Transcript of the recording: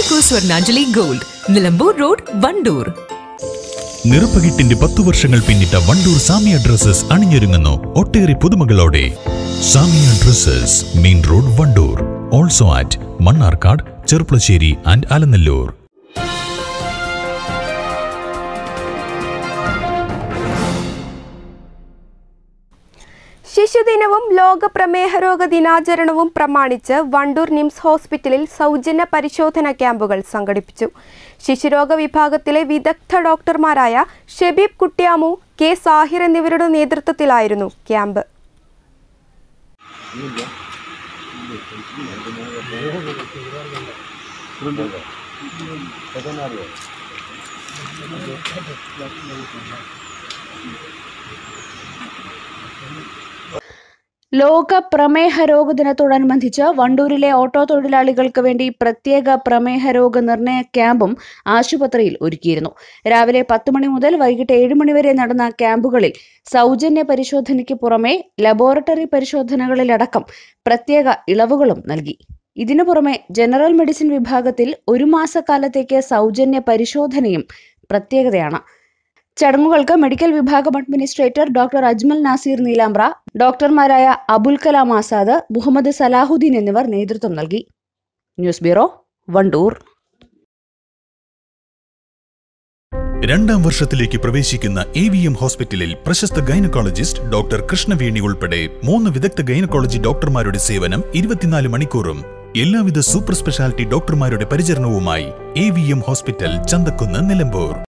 കുടുക്കു Swarnanjali gold Nilambur road Wandoor നിറപ്പകിട്ടിന്റെ പത്തു വർഷങ്ങൾ പിന്നിട്ട വണ്ടൂർ സാമിയ ഡ്രസ്സസ് അണിഞ്ഞൊരുങ്ങുന്നു ഒട്ടേറെ പുതുമകളോടെ Samiya dresses main road Wandoor also at Mannarkkad Cherpulassery and Alanallur ശിശുദിനവും ലോക പ്രമേഹ രോഗ ദിനാചരണവും പ്രമാണിച്ച് വണ്ടൂർ നിംസ് ഹോസ്പിറ്റലിൽ സൗജന്യ പരിശോധന ക്യാമ്പുകൾ സംഘടിപ്പിച്ചു ശിശുരോഗ വിഭാഗത്തിലെ വിദഗ്ധ ഡോക്ടർമാരായ ഷെബീബ് കുട്ടിയാമു കെ സാഹിർ എന്നിവരുടെ നേതൃത്വത്തിലായിരുന്നു ക്യാമ്പ് ലോക പ്രമേഹ രോഗ ദിനത്തോടനുബന്ധിച്ച് വണ്ടൂരിലെ ഓട്ടോ തൊഴിലാളികൾക്ക് വേണ്ടി പ്രത്യേക പ്രമേഹ രോഗ നിർണയ ക്യാമ്പും ആശുപത്രിയിൽ ഒരുക്കിയിരുന്നു രാവിലെ പത്ത് മണി മുതൽ വൈകിട്ട് ഏഴ് മണി വരെ നടന്ന ക്യാമ്പുകളിൽ സൗജന്യ പരിശോധനയ്ക്ക് പുറമെ ലബോറട്ടറി പരിശോധനകളിലടക്കം പ്രത്യേക ഇളവുകളും നൽകി ഇതിനു പുറമെ ജനറൽ മെഡിസിൻ വിഭാഗത്തിൽ ഒരു മാസക്കാലത്തേക്ക് സൗജന്യ പരിശോധനയും പ്രത്യേകതയാണ് ചടങ്ങുകൾക്ക് മെഡിക്കൽ വിഭാഗം അഡ്മിനിസ്ട്രേറ്റർ ഡോക്ടർ അജ്മൽ നാസീർ നീലാമ്പ്ര ഡോക്ടർമാരായ അബുൽ കലാം ആസാദ് മുഹമ്മദ് സലാഹുദ്ദീൻ എന്നിവർ നേതൃത്വം നൽകി ന്യൂസ് ബ്യൂറോ വണ്ടൂർ രണ്ടാം വർഷത്തിലേക്ക് പ്രവേശിക്കുന്ന എ വി എം ഹോസ്പിറ്റലിൽ പ്രശസ്ത ഗൈനക്കോളജിസ്റ്റ് ഡോക്ടർ കൃഷ്ണവേണി ഉൾപ്പെടെ മൂന്ന് വിദഗ്ധ ഗൈനക്കോളജി ഡോക്ടർമാരുടെ സേവനം ഇരുപത്തിനാല് മണിക്കൂറും എല്ലാവിധ സൂപ്പർ സ്പെഷ്യാലിറ്റി ഡോക്ടർമാരുടെ പരിചരണവുമായി A V M hospital Chanthakkunnu Nilambur